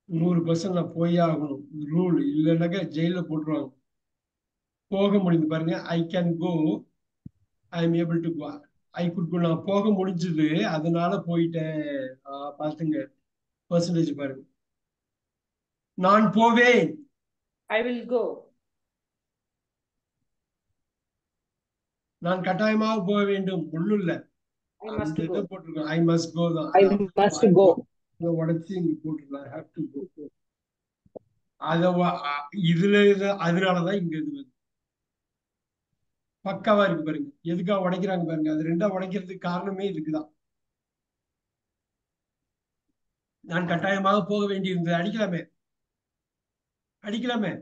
நூறு பர்சன்ட் நான் போயே ஆகணும் ரூல் இல்லைன்னாக்கா ஜெயில போட்டுருவாங்க போக முடியுது பாருங்க I can go I am able to go I could go நான் போக முடிஞ்சது அதனால போயிட்டேன் ஆ, பாத்துங்க பர்சன்டேஜ் பாருங்க நான் போவேன் I will go. நான் கட்டாயமாக போக வேண்டும் ஒண்ணும் இல்ல I அந்த must இதை go. போட்டிருக்கோம் ஐ மஸ்ட் கோ தான் I must go. இதை உடச்சி இங்க போட்டுருக்கலாம் ஹேவ் டு கோ அத வ- அ- இதுல இது- அதனாலதான் இங்க இது வருது பக்காவா இருக்கு பாருங்க எதுக்காக உடைக்கிறாங்க பாருங்க அது ரெண்டா உடைக்கிறதுக்கு காரணமே இதுக்குதான் நான் கட்டாயமாக போக வேண்டியிருந்தது அடிக்கலாமே அடிக்கலாமே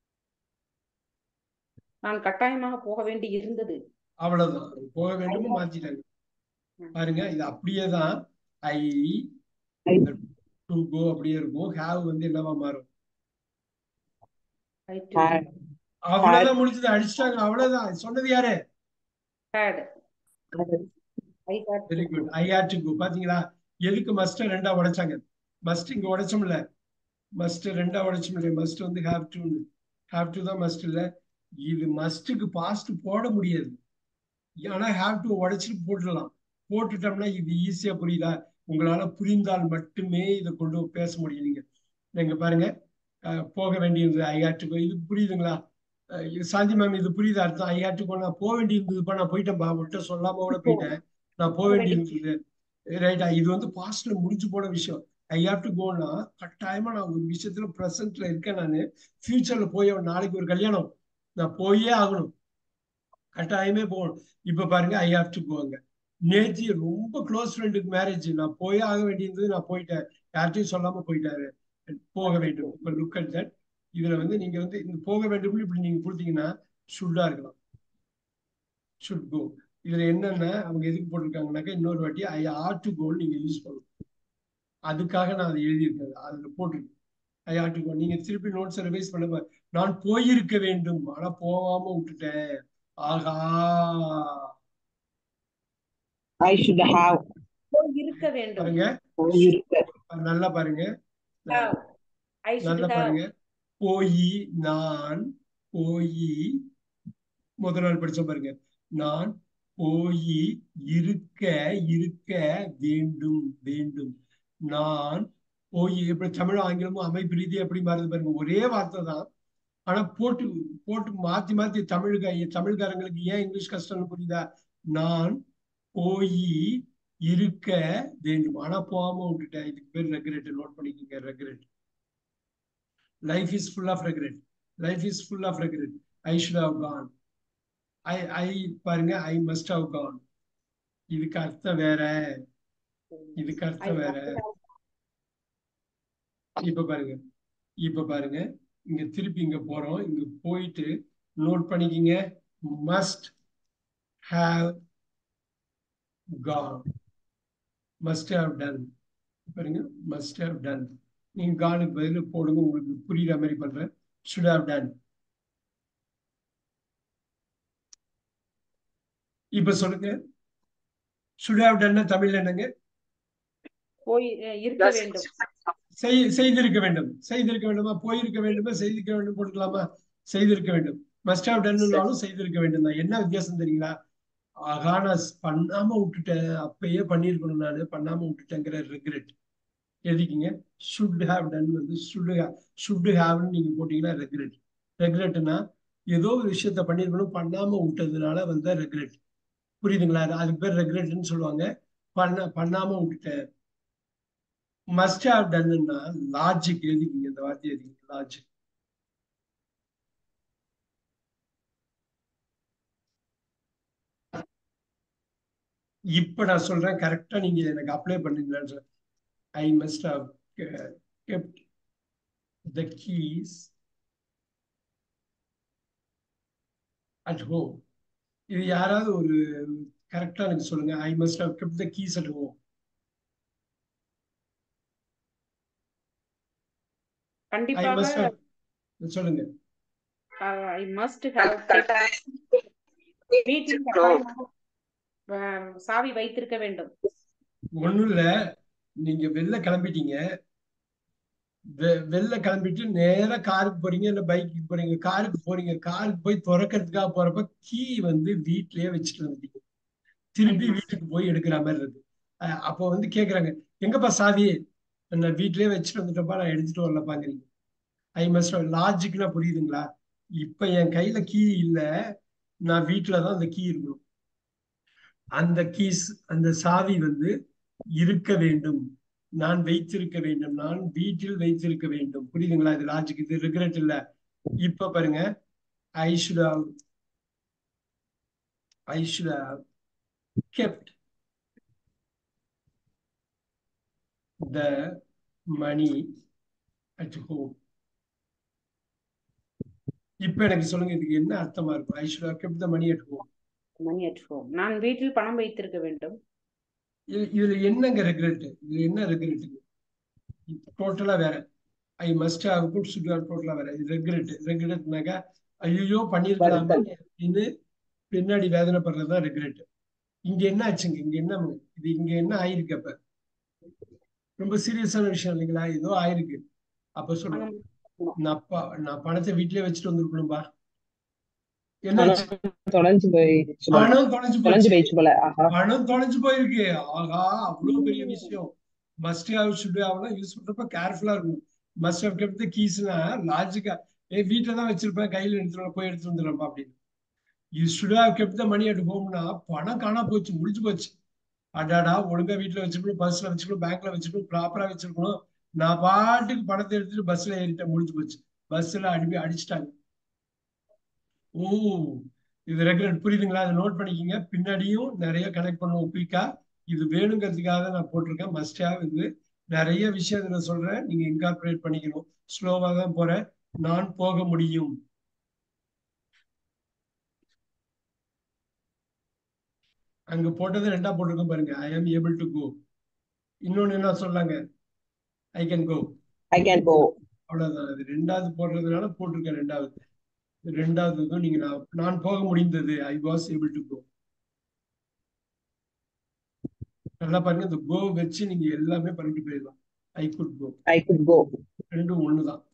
நான் கட்டாயமாக போக வேண்டி இருந்தது அவ்வளவுதான் போக வேண்டுமோ மாத்திட்டாங்க ம். பாருங்க இது அப்படியே தான் ஐ I டு கோ அப்படியே இருக்கும் ஹேவ் வந்து என்னவா மாறும் I too had அவ்வளவுதான் முடிஞ்சது அடிச்சிட்டாங்க அவ்வளவுதான் சொன்னது யாரு had. I had very to good go. I had to go பாத்தீங்களா எதுக்கு மஸ்ட் ரெண்டா உடைச்சாங்க மஸ்ட் இங்க உடைச்சோம்ல மஸ்ட் ரெண்டா உடைச்சோம் இல்லையா மஸ்ட் வந்து ஹேவ் டு ஹேவ் டு தான் மஸ்ட் இல்ல இது மஸ்ட்டுக்கு பாஸ்ட் போட முடியாது ஆனா ஹேவ் டு உடைச்சிட்டு போட்டுடலாம் போட்டுட்டோம்னா இது ஈஸியா புரியுதா உங்களால புரிந்தால் மட்டுமே இதை கொண்டு பேச முடியும் நீங்க நீங்க பாருங்க அஹ், போக வேண்டியது ஐ ஹேட் டு இது புரியுதுங்களா அஹ், இது சாந்தி மேம் இது புரியுது அர்த்தம் ஐ ஹேட் டு நான் போக வேண்டியிருந்ததுப்பா நான் போயிட்டேன்ப்பா அவங்கள்ட்ட சொல்லாம கூட போயிட்டேன் நான் போக வேண்டியிருந்தது ரைட்டா இது வந்து பாஸ்ட்ல முடிஞ்சு போன விஷயம் ஐ ஹேவ் டு கோனா கட்டாயமா நான் ஒரு விஷயத்துல ப்ரெசென்ட்ல இருக்கேன் நான் ஃபியூச்சர்ல போய் நாளைக்கு ஒரு கல்யாணம் நான் போயே ஆகணும் கட்டாயமே போகணும் இப்ப பாருங்க ஐ ஹாவ் டு கோங்க நேத்தி ரொம்ப க்ளோஸ் ஃப்ரெண்டுக்கு மேரேஜ் நான் போயே ஆக வேண்டியிருந்தது நான் போயிட்டேன் யார்ட்டையும் சொல்லாம போயிட்டாரு போக வேண்டும் இப்ப லுக் அட் தட் இதுல வந்து நீங்க வந்து இந்த போக வேண்டும் இப்படி நீங்க கொடுத்தீங்கன்னா ஷுட்டா இருக்கலாம் ஷுட் கோ இதுல என்னென்ன அவங்க எதுக்கு போட்டிருக்காங்கனாக்கா இன்னொரு வாட்டி ஐ ஆர் டு கோல் நீங்க யூஸ் பண்ணணும் அதுக்காக நான் அதை எழுதியிருக்கேன் அதுல போட்டிருக்கேன் ஐ ஆர் டு கோ நீங்க திருப்பி நோட்ஸ் ரிவைஸ் பண்ண பா- நான் போயிருக்க வேண்டும் ஆனா போகாம விட்டுட்டேன் ஆகா I should have போய் இருக்க வேண்டும். பாருங்க போயிருக்க நல்லா பாருங்க Have. I should நல்லா have. பாருங்க போய் நான் போய் முதல் நாள் படிச்ச பாருங்க நான் போய் இருக்க இருக்க வேண்டும் வேண்டும் நான் போய் இப்ப தமிழ் ஆங்கிலமும் அமைப்பு ரீதியா எப்படி மாறுது பாருங்க ஒரே வார்த்தை தான் ஆனா போட்டு போட்டு மாத்தி மாத்தி தமிழுக்கு தமிழ்காரங்களுக்கு ஏன் இங்கிலீஷ் கஷ்டம்னு புரியுதா நான் போய் இருக்க வேண்டும் ஆனா போகாம விட்டுட்டேன் இதுக்கு பேர் ரெக்ரெட் நோட் பண்ணிக்கோங்க regret life is full of regret life is full of regret I should have gone I I பாருங்க ஐ மஸ்ட் ஹவ் கான் இதுக்கு அர்த்தம் வேற இதுக்கு I அர்த்தம் வேற must have. இப்ப பாருங்க இப்ப பாருங்க இங்க திருப்பி இங்க போறோம் இங்க போயிட்டு நோட் பண்ணிக்கிங்க must have gone must have done பாருங்க மஸ்ட் ஹாவ் டன் நீங்க கானுக்கு பதில் போடுங்க உங்களுக்கு புரியுற மாதிரி பண்றேன் should have done இப்ப சொல்லுங்க should have done தமிழ்ல என்னங்க போய் அஹ், இருக்க வேண்டும். செய் செய்திருக்க வேண்டும் செய்திருக்க வேண்டுமா போயிருக்க வேண்டுமா செய்திருக்க வேண்டும் போட்டுக்கலாமா செய்திருக்க வேண்டும் மஸ்ட் ஹவ் டன்னுனாலும் செய்திருக்க வேண்டும் தான் என்ன வித்தியாசம் தெரியுங்களா ஆகா நான் பண்ணாம விட்டுட்டேன் அப்பயே பண்ணியிருக்கணும் நானு பண்ணாம விட்டுட்டேங்கிற ரெக்ரெட் எழுதிக்கிங்க ஷுட் ஹாவ் டன் வந்து ஷுட் ஷுட் ஹாவ்னு நீங்க போட்டீங்கன்னா ரெக்ரெட் ரெக்ரெட்னா ஏதோ ஒரு விஷயத்த பண்ணியிருக்கணும் பண்ணாம விட்டதுனால வந்த ரெக்ரெட் புரியுதுங்களா அதுக்கு பேர் ரெக்ரெட்னு சொல்லுவாங்க பண்ண பண்ணாம விட்டுட்டேன் மஸ்ட் ஹாவ் டன்னுன்னா லாஜிக் எழுதிக்கிங்க இந்த வார்த்தை எழுதிக்கிங்க லாஜிக் இப்ப நான் சொல்றேன் கரெக்டா நீங்க எனக்கு அப்ளை பண்ணீங்களான்னு I must have kept the keys at home இது யாராவது ஒரு கரெக்டா எனக்கு சொல்லுங்க I must have kept the keys at home I கண்டிப்பாக மஸ்ட் ஹவ் சொல்லுங்க ஐ மஸ்ட் ஹேவ் வீட்டில் கட்டாயமாக அஹ், சாவி வைத்திருக்க வேண்டும் ஒண்ணும் இல்ல நீங்க வெளில கிளம்பிட்டீங்க வெ- வெளில கிளம்பிட்டு நேரா காருக்கு போறீங்க இல்ல பைக்கு போறீங்க காருக்கு போறீங்க காருக்கு போய் திறக்கிறதுக்காக போறப்ப கீ வந்து வீட்லயே வச்சுட்டு வந்துட்டீங்க திருப்பி ஆமா. வீட்டுக்கு போய் எடுக்கிற மாதிரி இருக்கு அஹ் அப்போ வந்து கேக்குறாங்க எங்கப்பா சாவி நான் வீட்லயே வச்சுட்டு வந்துட்டப்பா நான் எடுத்துட்டு வரலப்பாங்கிறீங்க ஐ மஸ்ட் லாஜிக்னா புரியுதுங்களா இப்ப என் கையில கீ இல்ல நான் வீட்டுல தான் அந்த கீ இருக்கணும் அந்த கீஸ் அந்த சாவி வந்து இருக்க வேண்டும் நான் வைத்திருக்க வேண்டும் நான் வீட்டில் வைத்திருக்க வேண்டும் புரியுதுங்களா இது லாஜிக் இது ரிக்ரெட் இல்ல இப்ப பாருங்க I should have I should have kept the money at home இப்ப எனக்கு சொல்லுங்க இதுக்கு என்ன அர்த்தமா இருக்கும் I should have kept the money at home money at home நான் வீட்டில் பணம் வைத்திருக்க வேண்டும் இது- இதுல என்னங்க ரெக்ரெட் இதுல என்ன ரெக்ரெட் டோட்டலா வேற I must have could should have டோட்டலா வேற இது ரெக்ரெட் ரெக்ரெட்னாக்கா ஐயோ பண்ணிருக்கலாமே அப்படின்னு பின்னாடி வேதனைப்படுறதுதான் ரெக்ரெட் இங்க என்ன ஆச்சுங்க இங்க என்ன இது இங்க என்ன ஆயிருக்கு அப்ப ரொம்ப சீரியஸான விஷயம் இல்லைங்களா ஏதோ ஆயிருக்கு அப்ப சொல்லுங்க நான் ப- நான் பணத்தை வீட்லயே வச்சுட்டு வந்திருக்கணும்பா என்னாச்சு தொலைஞ்சு போயிடுச்சு போல. பணம் தொலைஞ்சு தொலைஞ்சு போச்சு போயிடுச்சு போல ஆஹா பணம் தொலைஞ்சு போயிருக்கு ஆகா அவ்வளவு பெரிய விஷயம் மஸ்ட் ஹேவ் ஷுட் ஹேவ்லாம் யூஸ் பண்றப்ப கேர்ஃபுல்லா இருக்கணும் மஸ்ட் ஹேவ் கெப்ட் த கீஸ்னா லாஜிக்கா ஏ வீட்டுல தான் வச்சிருப்பேன் கையில எடுத்துட்டு போய் எடுத்து வந்துடுறப்பா அப்படின்னு you should have kept the money at ஹோம்னா பணம் காணா போச்சு முடிஞ்சு போச்சு அடாடா ஒழுங்கா வீட்டுல வச்சுக்கணும் பஸ்ல வச்சுக்கணும் பேங்க்ல வச்சுக்கணும் ப்ராப்பரா வச்சிருக்கணும் நான் பாட்டுக்கு பணத்தை எடுத்துட்டு பஸ்ல ஏறிட்டேன் முடிஞ்சு போச்சு பஸ்ல அனுப்பி அடிச்சிட்டாங்க ஓ இது ரெகுலர் புரியுதுங்களா அதை நோட் பண்ணிக்கிங்க பின்னாடியும் நிறைய கனெக்ட் பண்ணுவோம் குயிக்கா இது வேணுங்கிறதுக்காக நான் போட்டிருக்கேன் மஸ்ட் ஹேவ் இது நிறைய விஷயம் இதுல சொல்றேன் நீங்க இன்கார்பரேட் பண்ணிக்கணும் ஸ்லோவா தான் போறேன் நான் போக முடியும் அங்க போட்டது ரெண்டா போட்டிருக்கோம் பாருங்க ஐ ஆம் ஏபிள் டு கோ இன்னொன்னு என்ன சொல்லாங்க ஐ கேன் கோ ஐ கேன் கோ அவ்வளவுதான் அது ரெண்டாவது போடுறதுனால போட்டிருக்கேன் ரெண்டாவது ரெண்டாவது இதுவும் நீங்க நான் நான் போக முடிந்தது I was able to go நல்லா பாருங்க இந்த கோ வச்சு நீங்க எல்லாமே பண்ணிட்டு போயிடலாம் ஐ குட் கோ ஐ குட் கோ ரெண்டும் ஒண்ணுதான்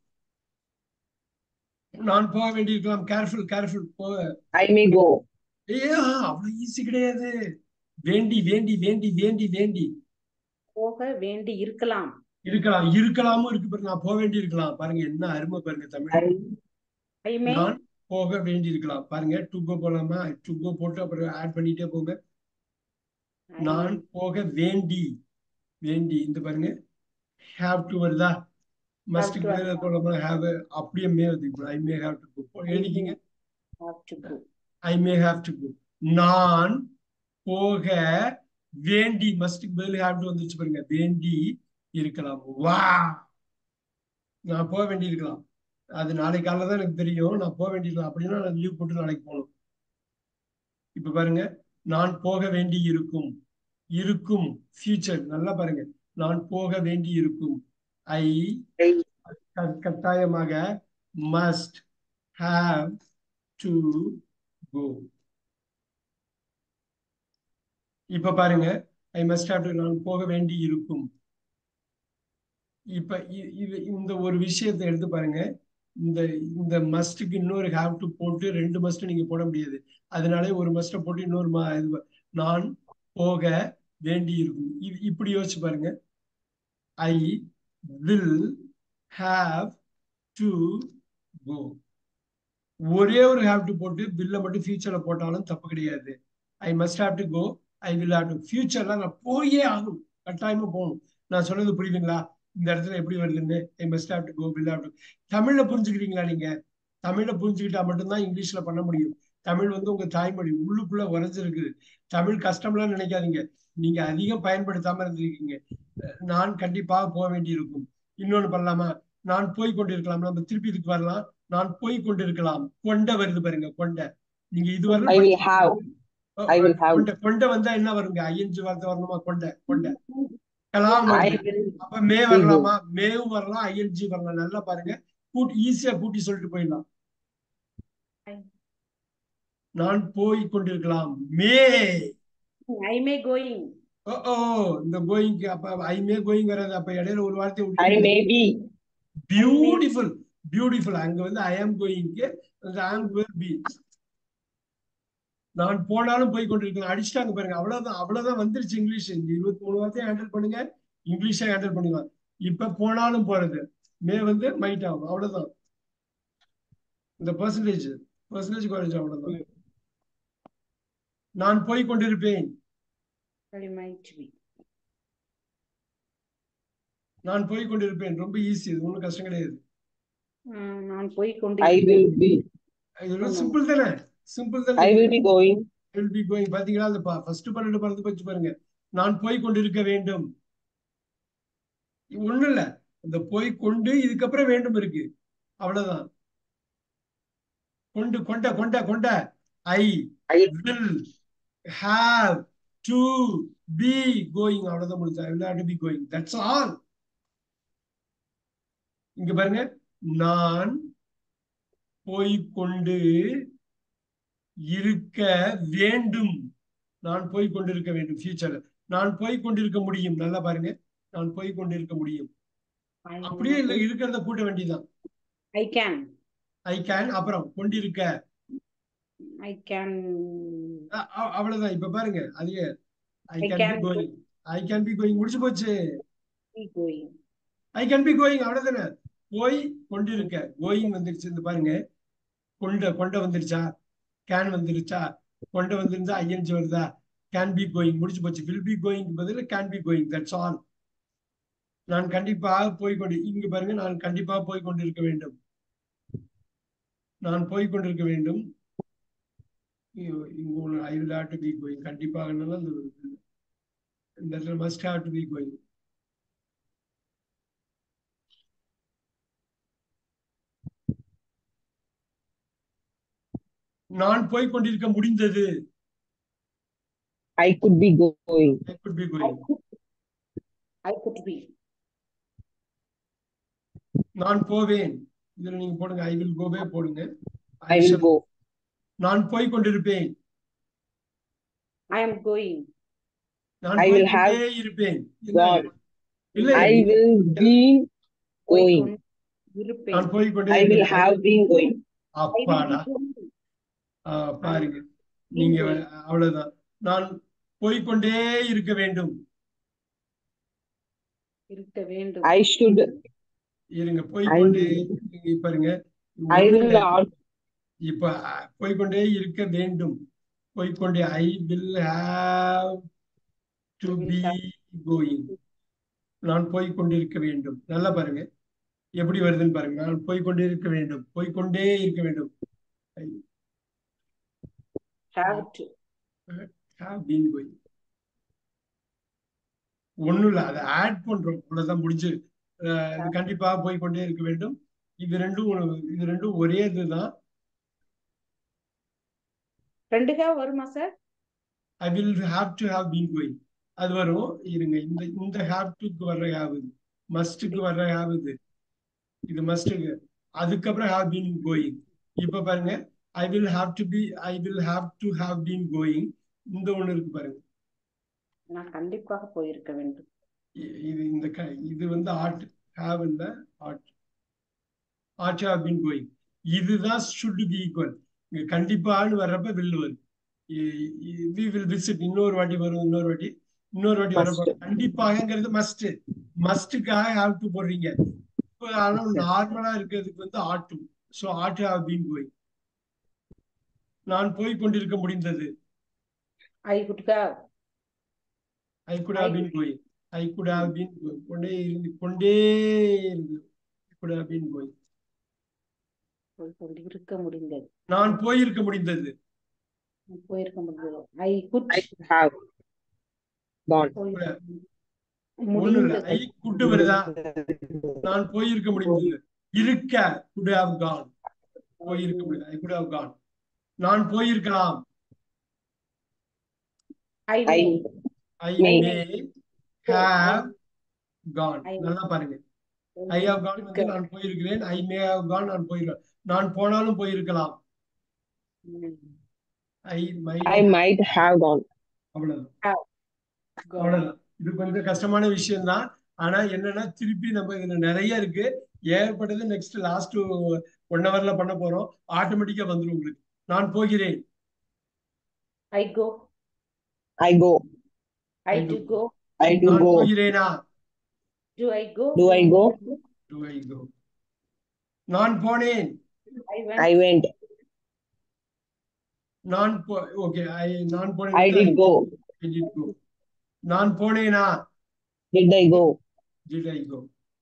நான் போக வேண்டியிருக்கலாம் கேர்ஃபுல் கேர்ஃபுல் போக ஐ மே கோ ஏ அவ்வளவு ஈஸி கிடையாது வேண்டி வேண்டி வேண்டி வேண்டி வேண்டி போக வேண்டி இருக்கலாம் இருக்கலாம் இருக்கலாமும் இருக்கு பாருங்க நான் போக வேண்டி இருக்கலாம் பாருங்க என்ன அருமை பாருங்க தமிழ் ஐ மே நான் போக வேண்டி இருக்கலாம் பாருங்க டு கோ போலாமா டு கோ போட்டு அப்புறம் ஆட் பண்ணிட்டே போங்க நான் போக வேண்டி வேண்டி இந்த பாருங்க ஹேவ் டு வருதா மஸ்ட் to மேல போலாமா ஹேவ் அப்படியே மே வந்து I may have to go எழுதிக்கிங்க have to go. I may have to go நான் போக வேண்டி மஸ்டுக்கு பதில் ஹேவ் டு வந்துச்சு பாருங்க வேண்டி இருக்கலாம் வா நான் போக வேண்டி இருக்கலாம் அது நாளைக்கு காலைல தான் எனக்கு தெரியும் நான் போக வேண்டியிருக்கலாம் அப்படின்னா நான் லீவ் போட்டு நாளைக்கு போகணும் இப்ப பாருங்க நான் போக வேண்டி இருக்கும் இருக்கும் ஃபியூச்சர் நல்லா பாருங்க நான் போக வேண்டி இருக்கும் ஐ கட்டாயமாக மஸ்ட் ஹாவ் டு கோ இப்ப பாருங்க ஐ மஸ்ட் ஹாவ் டு நான் போக வேண்டி இருக்கும் இப்ப இ- இது இந்த ஒரு விஷயத்தை எடுத்து பாருங்க இந்த இந்த மஸ்டுக்கு இன்னொரு ஹாவ் டு போட்டு ரெண்டு மஸ்ட் நீங்க போட முடியாது அதனாலே ஒரு மஸ்ட போட்டு இன்னொரு ம- இது ப- நான் போக வேண்டி இருக்கும் இது இப்படி யோசிச்சு பாருங்க I will have to go ஒரே ஒரு ஹாவ் டு போட்டு பில்ல மட்டும் ஃபியூச்சர்ல போட்டாலும் தப்பு கிடையாது I must have to go I will have to ஃபியூச்சர்ல நான் போயே ஆகணும் கட்டாயமா போகணும் நான் சொன்னது புரியுதுங்களா இந்த இடத்துல எப்படி வருதுன்னு I must have to go will have to தமிழ்ல புரிஞ்சுக்கிறீங்களா நீங்க தமிழ்ல புரிஞ்சுக்கிட்டா மட்டும்தான் இங்கிலீஷ்ல பண்ண முடியும் தமிழ் வந்து உங்க தாய்மொழி உள்ளுக்குள்ள உறைஞ்சிருக்குது தமிழ் கஷ்டம்லாம் நினைக்காதீங்க நீங்க அதிகம் பயன்படுத்தாம இருந்திருக்கீங்க அஹ் நான் கண்டிப்பாக போக வேண்டியிருக்கும் இன்னொன்னு பண்ணலாமா நான் போய் கொண்டிருக்கலாம் நம்ம திருப்பி இதுக்கு வரலாம் நான் போய் கொண்டிருக்கலாம் கொண்ட வருது பாருங்க கொண்ட நீங்க ஐ இதுவரை will have I will have. கொண்ட கொண்ட வந்தா என்ன வருங்க ஐஎன்ஜி வார்த்தை வரணுமா கொண்ட கொண்ட கலாம் ஐ வருது. will அப்ப மே வரலாமா மேவும் வரலாம் ஐஎன்ஜி வரலாம் நல்லா பாருங்க கூட்டி ஈஸியா கூட்டி சொல்லிட்டு போயிடலாம் நான் போய் கொண்டிருக்கலாம் மே I may going. ஓ ஓ இந்த கோயிங்க்கு அப்ப ஐ மே கோயிங் வராது அப்ப இடையில ஒரு வார்த்தை ஐ மே விட்டு பி பியூட்டிஃபுல் பியூட்டிஃபுல் அங்க வந்து ஐ ஆம் கோயிங்க்கு ஐ ஆம் வில் பி நான் போனாலும் போய் கொண்டிருக்கேன் அடிச்சிட்டாங்க பாருங்க அவ்வளவுதான் அவ்வளவுதான் வந்துருச்சு இங்கிலீஷ் இந்த இருபத்தி மூணு வார்த்தையும் ஹேண்டில் பண்ணுங்க இங்கிலீஷை ஹேண்டில் பண்ணுங்க இப்ப போனாலும் போறது மே வந்து மைட் ஆகும் அவ்வளவுதான் இந்த பர்சன்டேஜ் பர்சன்டேஜ் குறைஞ்சு அவ்வளவுதான் நான் போய் கொண்டிருப்பேன் I might be. நான் போய் கொண்டிருப்பேன் ரொம்ப ஈஸி இது ஒன்றும் கஷ்டம் கிடையாது ஆஹ் நான் போய் கொண்டு I will be. இது சிம்பிள் தானே சிம்பிள் தானே I will be going. will be going பாத்தீங்களா அந்த ஃபர்ஸ்ட் பன்னெண்டு பறந்து போச்சு பாருங்க நான் போய் கொண்டிருக்க வேண்டும் ஒண்ணு இல்ல இந்த போய் கொண்டு இதுக்கப்புறம் வேண்டும் இருக்கு அவ்வளவுதான் கொண்டு கொண்ட கொண்ட கொண்ட I I will have to be going அவ்வளவுதான் முடிஞ்சு I will have to be going that's all இங்க பாருங்க நான் போய் கொண்டு இருக்க வேண்டும் நான் போய் கொண்டிருக்க வேண்டும் ஃபியூச்சர்ல நான் போய் கொண்டிருக்க முடியும் நல்லா பாருங்க நான் போய் கொண்டிருக்க முடியும் அப்படியே இல்ல இருக்கிறத கூட்ட வேண்டியதுதான் ஐ கேன் ஐ கேன் அப்புறம் கொண்டிருக்க ஐ கேன் அ- அ- அவ்வளவுதான் இப்ப பாருங்க அதே I I can be can going I can be going முடிச்சு போச்சு be going I can be going அவ்வளவுதானே போய் கொண்டிருக்க கோயிங் வந்துருச்சு இந்த பாருங்க கொண்ட கொண்ட வந்துருச்சா கேன் வந்துருச்சா கொண்ட வந்துருந்தா ஐஎன்ஜி வருதா கேன் பி கோயிங் முடிச்சு போச்சு வில் பி கோயிங் பதில் can be going that's all நான் கண்டிப்பாக போய் கொண்டு இங்க பாருங்க நான் கண்டிப்பாக போய் கொண்டிருக்க வேண்டும் நான் போய் கொண்டிருக்க வேண்டும் இங்க I will have to be going கண்டிப்பாக அந்த இந்த இடத்துல must have to be going நான் போய் கொண்டிருக்க முடிந்தது I could be going. I could be I going I could be நான் போவேன் இதுல நீங்க போடுங்க ஐ வில் கோவே போடுங்க I will shall- go. நான் போய் கொண்டிருப்பேன் ஐ அம் கோயிங் நான் I போய் will have கொண்டே இருப்பேன் இல்ல gone. இல்ல I will be going. இருப்பேன் நான் போய் கொண்டே I will இருப்பேன். have been going. I will be அப்பாடா going. ஆ, பாருங்க நீங்க அவ்வளவுதான் நான் போய்க்கொண்டே இருக்க வேண்டும் இருக்க வேண்டும் I should. இருங்க போய்க்கொண்டே I- இருங்க, பாருங்க I ஒண்ணும் will இல்ல. not. இப்ப அ, போய்க்கொண்டே இருக்க வேண்டும் போய்க்கொண்டே I will have to I will be have- going நான் போய்க்கொண்டிருக்க வேண்டும் நல்லா பாருங்க எப்படி வருதுன்னு பாருங்க நான் போய்க்கொண்டே இருக்க வேண்டும் போய்க்கொண்டே இருக்க வேண்டும் have to have been going ஒண்ணும் இல்ல அதை ஆட் பண்றோம் அவ்வளவுதான் முடிஞ்சு அஹ் இது கண்டிப்பா போய்க்கொண்டே இருக்க வேண்டும் இது ரெண்டும் ஒரு- இது ரெண்டும் ஒரே இதுதான் ரெண்டுக்கா வருமா sir I will have to have been going அது வரும் இருங்க இந்த இந்த ஹாவ் டுக்கு வர்ற ஹாவ் இது மஸ்டுக்கு வர்ற ஹாவ் இது இது மஸ்டுக்கு அதுக்கப்புறம் ஹாவ் பீன் கோயிங் இப்ப பாருங்க I will have to be I will have to have been going இந்த ஒண்ணு இருக்கு பாருங்க நான் கண்டிப்பாக போயிருக்க வேண்டும் இ- இது இந்த க- இது வந்து ஆர்ட் ஹாவ் இல்ல ought ought have been going இதுதான் ஷுட் பி ஈக்குவல் இங்க கண்டிப்பான்னு வர்றப்ப வில் வரும் வி வில் விசிட் இன்னொரு வாட்டி வரும் இன்னொரு வாட்டி இன்னொரு வாட்டி வரப்போ Must. கண்டிப்பாகங்கிறது மஸ்ட் மஸ்டுக்காக ஹாவ் டு போடுறீங்க இப்போ ஆனா நார்மலா இருக்கிறதுக்கு வந்து ought to so ought have been going நான் போய் கொண்டிருக்க முடிந்தது I could have I could have I- been going I could have been கொண்டே இருந்து கொண்டே இருந்து குட் ஹாவ் பீன் கோயிங் போய் கொண்டு இருக்க முடிந்தது நான் போயிருக்க முடிந்தது போயிருக்க முடிந்தது I could I should have gone. ஒண்ணு இல்ல முடிந்தது ஐ குட்டு வருதா நான் போயிருக்க முடிந்தது இருக்க குட் ஹாவ் கான் போயிருக்க முடியாது ஐ குட் ஹாவ் கான் நான் போயிருக்கலாம் I I I May. May have gone I- நல்லா பாருங்க ஐ ஹாவ் கான் வந்து நான் போயிருக்கிறேன் ஐ மே ஹாவ் கான் நான் போயிருக்கேன் நான் போனாலும் போயிருக்கலாம் I my I might have gone. அவ்வளவுதான் அவ்வளவுதான் இது கொஞ்சம் கஷ்டமான விஷயம் தான் ஆனா என்னன்னா திருப்பி நம்ம இதுல நிறைய இருக்கு ஏற்பட்டது நெக்ஸ்ட் லாஸ்ட் ஒன் ஹவர்ல பண்ண போறோம் ஆட்டோமேட்டிக்கா வந்துடும் உங்களுக்கு நான் போகிறேன் I go. I go. I I do do. go. I do நான் go. போகிறேனா Do I go? Do I go? Do I go? நான் போனேன் I went. I went. நான் போ ஓகே ஐ நான் போனேன் I did go. I did go. நான் போனேனா Did I go? did I go?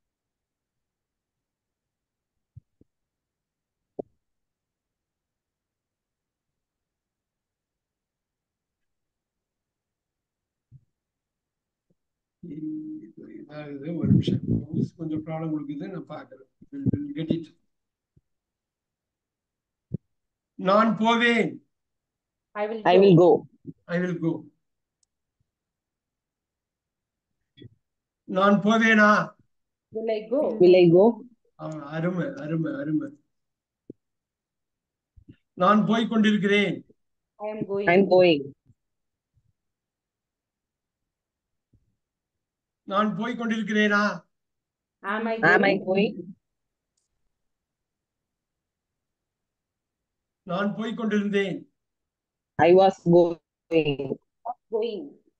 இது இதாகுது ஒரு நிமிஷம் mouse கொஞ்சம் ப்ராப்ளம் கொடுக்குது நான் பார்க்குறேன் Will- will get it. நான் போவேன் I will I go. will go. I will go நான் போவேனா Will I go? Will I go? ஆ, அருமை அருமை அருமை நான் போய் கொண்டிருக்கிறேன் I am going. I'm going. நான் போய் கொண்டிருக்கிறேனா Am I Am I going? going? நான் போய் கொண்டிருந்தேன் I was going. Going.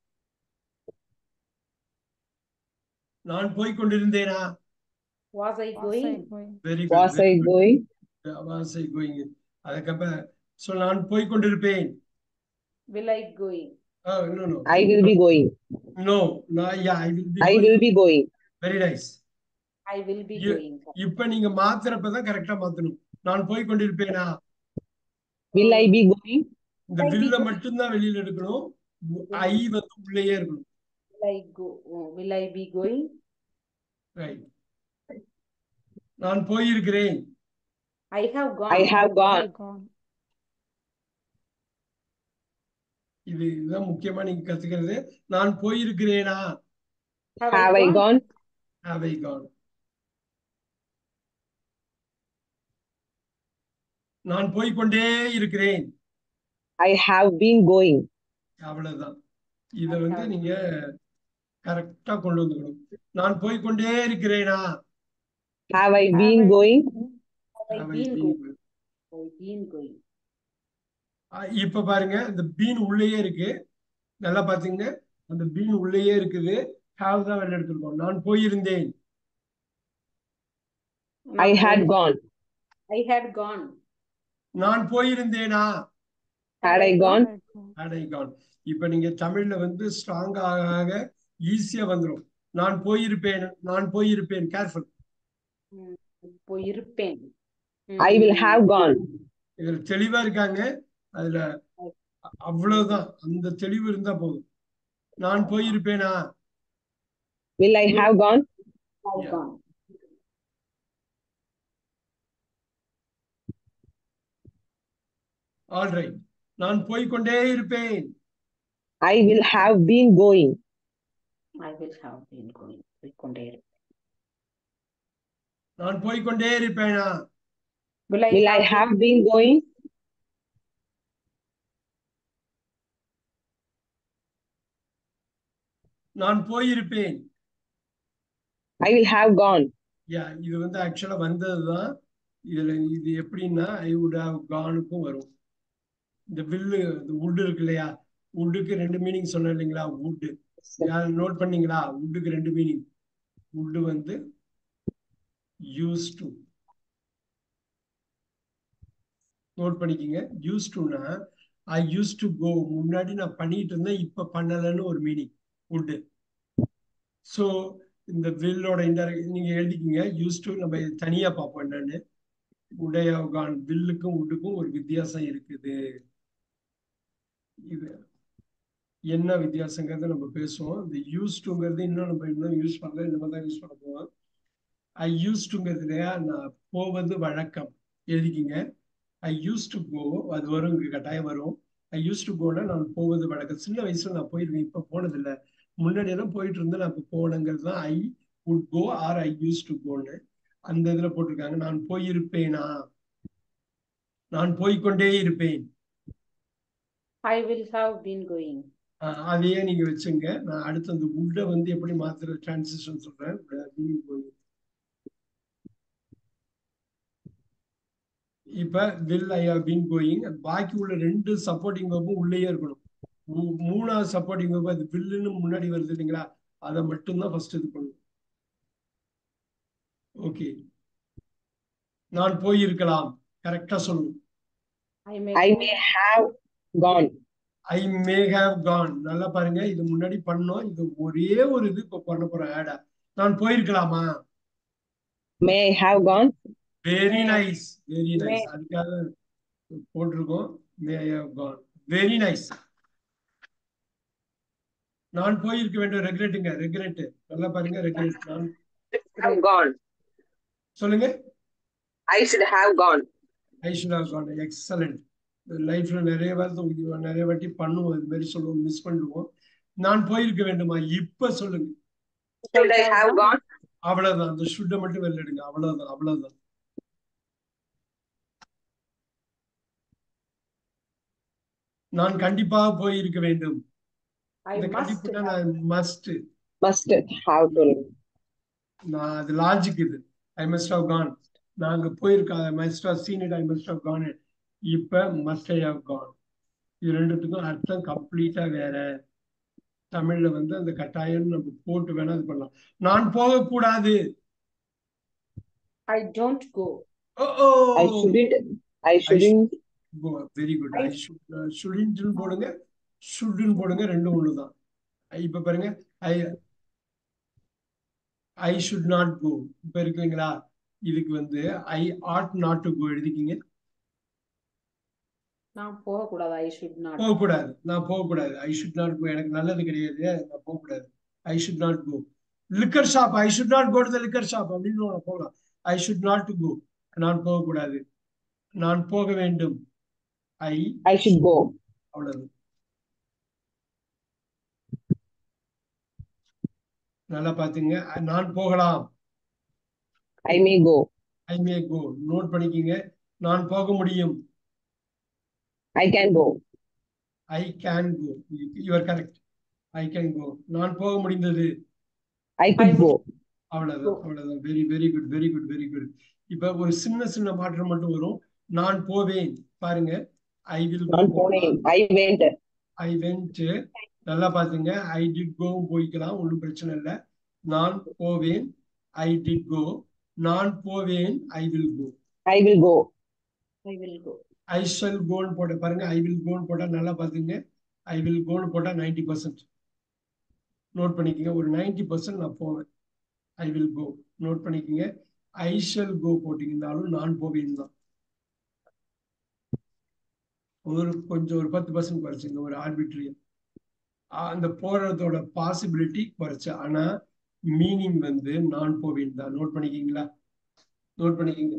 நான் போய் கொண்டிருந்தேனா Was I going? Very Was I going? Was I going அதுக்கப்புறம் ஸோ நான் போய் கொண்டிருப்பேன் Will I going? No no I will be going. No நான் yeah I will I be will be going. Very nice I will be You- going. இப்ப நீங்க மாத்துறப்பதான் கரெக்டா மாத்தணும் நான் போய் கொண்டிருப்பேனா Will I be going? இந்த I வில்ல be- மட்டும்தான் வெளியில எடுக்கணும் ஐ வந்து உள்ளேயே இருக்கணும் Will I go? oh, Will I be going? Right நான் போயிருக்கிறேன் I have gone. I have gone. இது இதுதான் முக்கியமா நீங்க கத்துக்கிறது நான் போயிருக்கிறேனா Have Have I gone? have I gone நான் போய்க்கொண்டே இருக்கிறேன் I have been going. அவ்வளவுதான் இத வந்து நீங்க கரெக்டா கொண்டு வந்துக்கணும் நான் போய்க்கொண்டே இருக்கிறேனா Have I been going? Have I Have I been been going? Have I been going? அஹ் இப்ப பாருங்க இந்த பீன் உள்ளேயே இருக்கு நல்லா பாத்தீங்க அந்த பீன் உள்ளேயே இருக்குது ஹாவ் தான் வெளில எடுத்திருக்கோம் நான் போயிருந்தேன் I had gone. I had gone. நான் போயிருந்தேனா Had I gone? அடை கான் இப்ப நீங்க தமிழ்ல வந்து ஸ்ட்ராங் ஆக ஆக ஈஸியா வந்துடும் நான் போயிருப்பேன் நான் போயிருப்பேன் கேர்ஃபுல் போயிருப்பேன் I will have gone. இதுல தெளிவா இருக்காங்க அதுல அ- அவ்வளவுதான் அந்த தெளிவு இருந்தா போதும் நான் போயிருப்பேனா Will I have gone? have Yeah. gone. Alright நான் போய்க்கொண்டே இருப்பேன் I will have been going. I will have been going. போய்க்கொண்டே இருப்பேன். நான் போய்க்கொண்டே இருப்பேனா Will I Will I have been going? நான் போயிருப்பேன் I will have gone. யா இது வந்து ஆக்சுவலா வந்ததுதான் இதுல இது எப்படின்னா ஐ வுட் ஹவ் கானுக்கும் வரும் இந்த வில்லு இந்த wood இருக்கு இல்லையா வுட்டுக்கு ரெண்டு மீனிங் சொன்னேன் இல்லைங்களா வுட் யார் நோட் பண்ணீங்களா வுட்டுக்கு ரெண்டு மீனிங் வுட் வந்து யூஸ் டு நோட் பண்ணிக்கிங்க யூஸ் டுனா ஐ யூஸ் டு கோ முன்னாடி நான் பண்ணிட்டு இருந்தேன் இப்ப பண்ணலைன்னு ஒரு மீனிங் வுட் ஸோ இந்த வில்லோட இன்டர் நீங்க எழுதிக்கிங்க யூஸ் டு நம்ம இது தனியா பார்ப்போம் என்னன்னு உடையவகான் வில்லுக்கும் உட்டுக்கும் ஒரு வித்தியாசம் இருக்குது இது என்ன வித்தியாசங்கிறத நம்ம பேசுவோம் இந்த யூஸ் டுங்கிறது இன்னும் நம்ம இன்னும் யூஸ் பண்ணல இந்த மாதிரி தான் யூஸ் பண்ண போவோம் ஐ யூஸ் டுங்கிறதுலையா நான் போவது வழக்கம் எழுதிக்கிங்க ஐ யூஸ் டு கோ அது வரும் இங்க கட்டாயம் வரும் ஐ யூஸ் டு கோனா நான் போவது வழக்கம் சின்ன வயசுல நான் போயிருக்கேன் இப்ப போனதில்லை முன்னாடி எல்லாம் போயிட்டு இருந்து நான் இப்போ போனங்கிறது தான் I would go or I use to கோன்னு அந்த இதுல போட்டிருக்காங்க நான் போயிருப்பேனா நான் போய்க்கொண்டே இருப்பேன் I will have been going. ஆஹ் அதையே நீங்க வச்சுங்க நான் அடுத்து அந்த உள்ள வந்து எப்படி மாத்துற டிரான்சிஷன் சொல்றேன் இப்ப will I have been going பாக்கி உள்ள ரெண்டு சப்போர்ட்டிங் வெப்பும் உள்ளேயே இருக்கணும் மூ- மூணாவது சப்போர்ட்டிங் வெப் அது வில்லுன்னு முன்னாடி வருது இல்லைங்களா அதை மட்டும்தான் ஃபர்ஸ்ட் இது பண்ணணும் ஓகே நான் போயிருக்கலாம் கரெக்டா சொல்லணும் I may I may have gone. I may have gone நல்லா பாருங்க இது முன்னாடி பண்ணோம் இது ஒரே ஒரு இது இப்ப பண்ண போறேன் ஆடா நான் போயிருக்கலாமா May I have gone? Very nice very May- nice அதுக்காக போட்டிருக்கோம் may I have gone very nice நான் போயிருக்க வேண்டும் ரெக்ரெட்டுங்க ரெக்ரெட் நல்லா பாருங்க ரெக்ரெட் நான் Have gone. சொல்லுங்க I should have gone. I should have gone excellent லைஃப்ல நிறைய வார்த்தை நிறைய வாட்டி பண்ணுவோம் இது மாதிரி சொல்லுவோம் மிஸ் பண்ணுவோம் நான் போயிருக்க வேண்டுமா இப்ப சொல்லுங்க Should I have gone? அவ்வளவுதான் அந்த ஷுட்டை மட்டும் வெளில எடுங்க அவ்வளவுதான் அவ்வளவுதான் நான் கண்டிப்பாக போயிருக்க வேண்டும் I இந்த must கண்டிப்புனா have. நான் மஸ்ட் Must have to. நான் அது லாஜிக் இது ஐ மஸ்ட் ஹவ் கான் நாங்க போயிருக்கோம் I must have seen it I must have gone இப்ப மஸ்ட் ஐ ஹவ் கான் இது ரெண்டுத்துக்கும் அர்த்தம் கம்ப்ளீட்டா வேற தமிழ்ல வந்து அந்த கட்டாயம் நம்ம போட்டு வேணா இது பண்ணலாம் நான் போகக்கூடாது I don't go. Oh oh I shouldn't. I shouldn't. Very good I ஷுடின்ட்னு போடுங்க ஷுட்னு போடுங்க ரெண்டும் ஒண்ணுதான் இப்ப பாருங்க ஐ ஐ ஷுட் நாட் கோ இப்ப இருக்குங்களா இதுக்கு வந்து I ought not to go எழுதிக்கிங்க நான் போகக்கூடாது ஐ ஷுட் நாட் போகக்கூடாது நான் போகக்கூடாது ஐ ஷுட் நாட் கோ எனக்கு நல்லது கிடையாது நான் போகக்கூடாது I should not go liquor shop I should not go to the liquor shop அப்படின்னு நான் போகலாம் I should not to go நான் போகக்கூடாது நான் போக வேண்டும் ஐ I should go. அவ்வளவு நல்லா பாத்துங்க நான் போகலாம் I may go. I may go note பண்ணிக்கிங்க நான் போக முடியும் I can go. I can go you're correct I can go நான் போக முடிந்தது I could I go. அவ்வளவுதான் அவ்வளவுதான் very very good very good very good இப்ப ஒரு சின்ன சின்ன மாற்றம் மட்டும் வரும் நான் போவேன் பாருங்க ஐ வில் நான் போனேன். I went. ஐ வென்ட் நல்லா பாத்துங்க ஐ டிட் கோ போய்க்கலாம் ஒன்றும் பிரச்சனை இல்லை நான் போவேன் ஐ டிட் கோ நான் போவேன் I will go I will go. I will go I shall கோன்னு போட்ட பாருங்க ஐ வில் கோன்னு போட்டா நல்லா பாத்துங்க ஐ வில் கோன்னு போட்டா நைன்டி பர்சன்ட் நோட் பண்ணிக்கங்க ஒரு நைன்டி பர்சன்ட் நான் போவேன் ஐ வில் கோ நோட் பண்ணிக்கங்க ஐ ஷல் கோ போட்டீங்கன்னாலும் நான் போவேன் தான் ஒரு கொஞ்சம் ஒரு பத்து பர்சன்ட் குறைச்சுங்க ஒரு ஆர்பிட்ரியன் அந்த போறதோட பாசிபிலிட்டி குறைச்சு ஆனா மீனிங் வந்து நான் போவேன் தான் நோட் பண்ணிக்கிங்களா நோட் பண்ணிக்கிங்க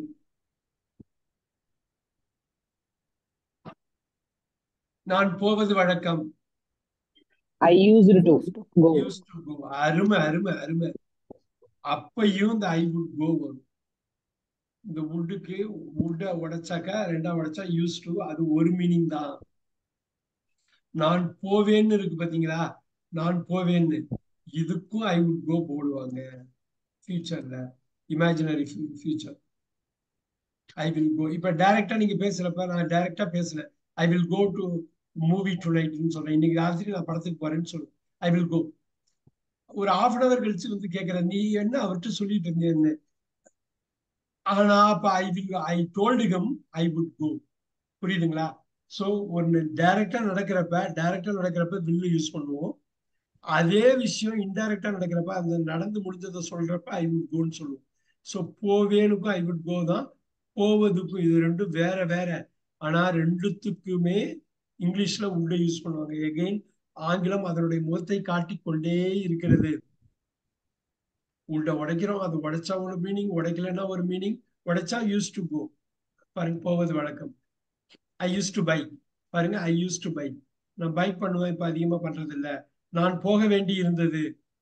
நான் போவது வழக்கம் I used to go. used to go அருமை அருமை அருமை அப்பையும் இந்த ஐ வுட் கோ வரும் இந்த வுட்டுக்கு வுட்டை உடைச்சாக்கா ரெண்டா உடைச்சா யூஸ் டு அது ஒரு மீனிங் தான் நான் போவேன்னு இருக்கு பாத்தீங்களா நான் போவேன்னு இதுக்கும் ஐ வுட் கோ போடுவாங்க ஃபியூச்சர்ல imaginary future I will go இப்ப டைரக்டா நீங்க பேசுறப்ப நான் டைரக்டா பேசல I will go to movie டு நைட்னு சொல்றேன் இன்னைக்கு ராத்திரி நான் படத்துக்கு போறேன்னு சொல்றேன் ஐ வில் கோ ஒரு ஹாஃப் அன் அவர் கழிச்சு வந்து கேட்கிறேன் நீ என்ன அவர்கிட்ட சொல்லிட்டு இருந்தேன்னு ஆனா அப்ப I will I told him I would go புரியுதுங்களா சோ ஒன்னு டைரக்டா நடக்கிறப்ப டைரக்டா நடக்கிறப்ப வில்லு யூஸ் பண்ணுவோம் அதே விஷயம் இன்டைரக்டா நடக்கிறப்ப அந்த நடந்து முடிஞ்சதை சொல்றப்ப ஐ வுட் கோன்னு சொல்லுவோம் சோ போவேனுக்கும் ஐ வுட் கோ தான் போவதுக்கும் இது ரெண்டும் வேற வேற ஆனா ரெண்டுத்துக்குமே இங்கிலீஷ்ல உள்ள யூஸ் பண்ணுவாங்க எகைன் ஆங்கிலம் அதனுடைய முகத்தை காட்டிக் கொண்டே இருக்கிறது உள்ள உடைக்கிறோம் அது உடைச்சா ஒரு மீனிங் உடைக்கலன்னா ஒரு மீனிங் உடைச்சா யூஸ் டு கோ பாருங்க போவது வழக்கம் ஐ யூஸ் டு பை பாருங்க ஐ யூஸ் டு பை நான் பை பண்ணுவேன் இப்ப அதிகமா பண்றது இல்ல நான் போக வேண்டி இருந்தது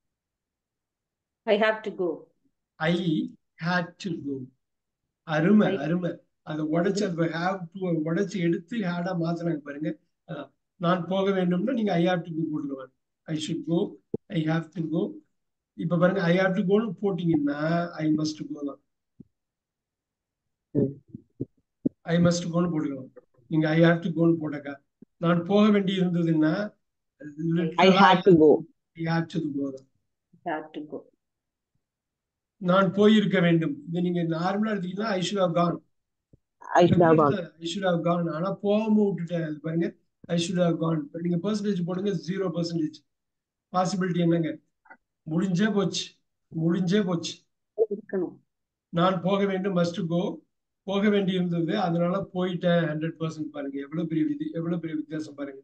I have to go I had to go அருமை I- அருமை அதை உடைச்சு ஹேவ் டு உடைச்சு எடுத்து ஹேடா மாத்துறாங்க பாருங்க அதான். நான் போக வேண்டும்னா நீங்க ஐ ஹாவ் டு கோ போட்டுக்குவாங்க I should go I have to go இப்ப பாருங்க ஐ ஹாவ் டு கோன்னு போட்டீங்கன்னா ஐ மஸ்ட் கோ தான் ஐ மஸ்ட் கோன்னு போட்டுக்கலாம் நீங்க ஐ ஹாவ் டு கோன்னு போட்டாக்கா நான் போக வேண்டி இருந்ததுன்னா I had to go. I have to go தான் have to go. நான் போயிருக்க வேண்டும் இது நீங்க நார்மலா எடுத்தீங்கன்னா I should have gone I should have gone. I should have gone ஆனா போகாம விட்டுட்டேன் அது பாருங்க ஐ ஷுட் ஹவ் கான் நீங்க பெர்சன்டேஜ் போடுங்க ஜீரோ பெர்சன்டேஜ் பாசிபிலிட்டி என்னங்க முடிஞ்சே போச்சு முடிஞ்சே போச்சு இருக்கணும் நான் போக வேண்டும் மஸ்ட் கோ போக வேண்டி இருந்தது அதனால போயிட்டேன் ஹண்ட்ரட் பர்சன்ட் பாருங்க எவ்வளவு பெரிய விதி எவ்வளவு பெரிய வித்தியாசம் பாருங்க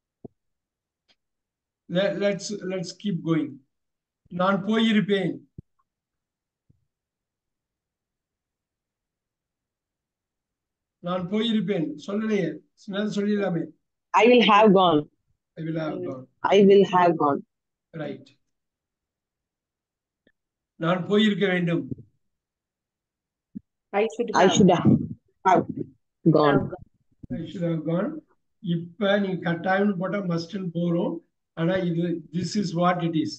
லெட்ஸ் லெட்ஸ் கீப் கோயிங் நான் போயிருப்பேன் நான் போயிருப்பேன் சொல்லலையே சின்னது சொல்லிடலாமே I will have gone. I will have gone I will have gone. Right நான் போயிருக்க வேண்டும் I should I have should have, have gone. have gone. I should have gone இப்ப நீங்க கட்டாயம்னு போட்டா மஸ்ட்னு போறோம் ஆனா இது this is what it is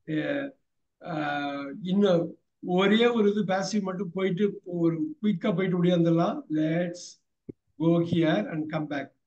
இன்னும் ஒரே ஒரு இது பேசிவ் மட்டும் போயிட்டு ஒரு குயிக்கா போயிட்டு முடியாதுலாம் let's go here and come back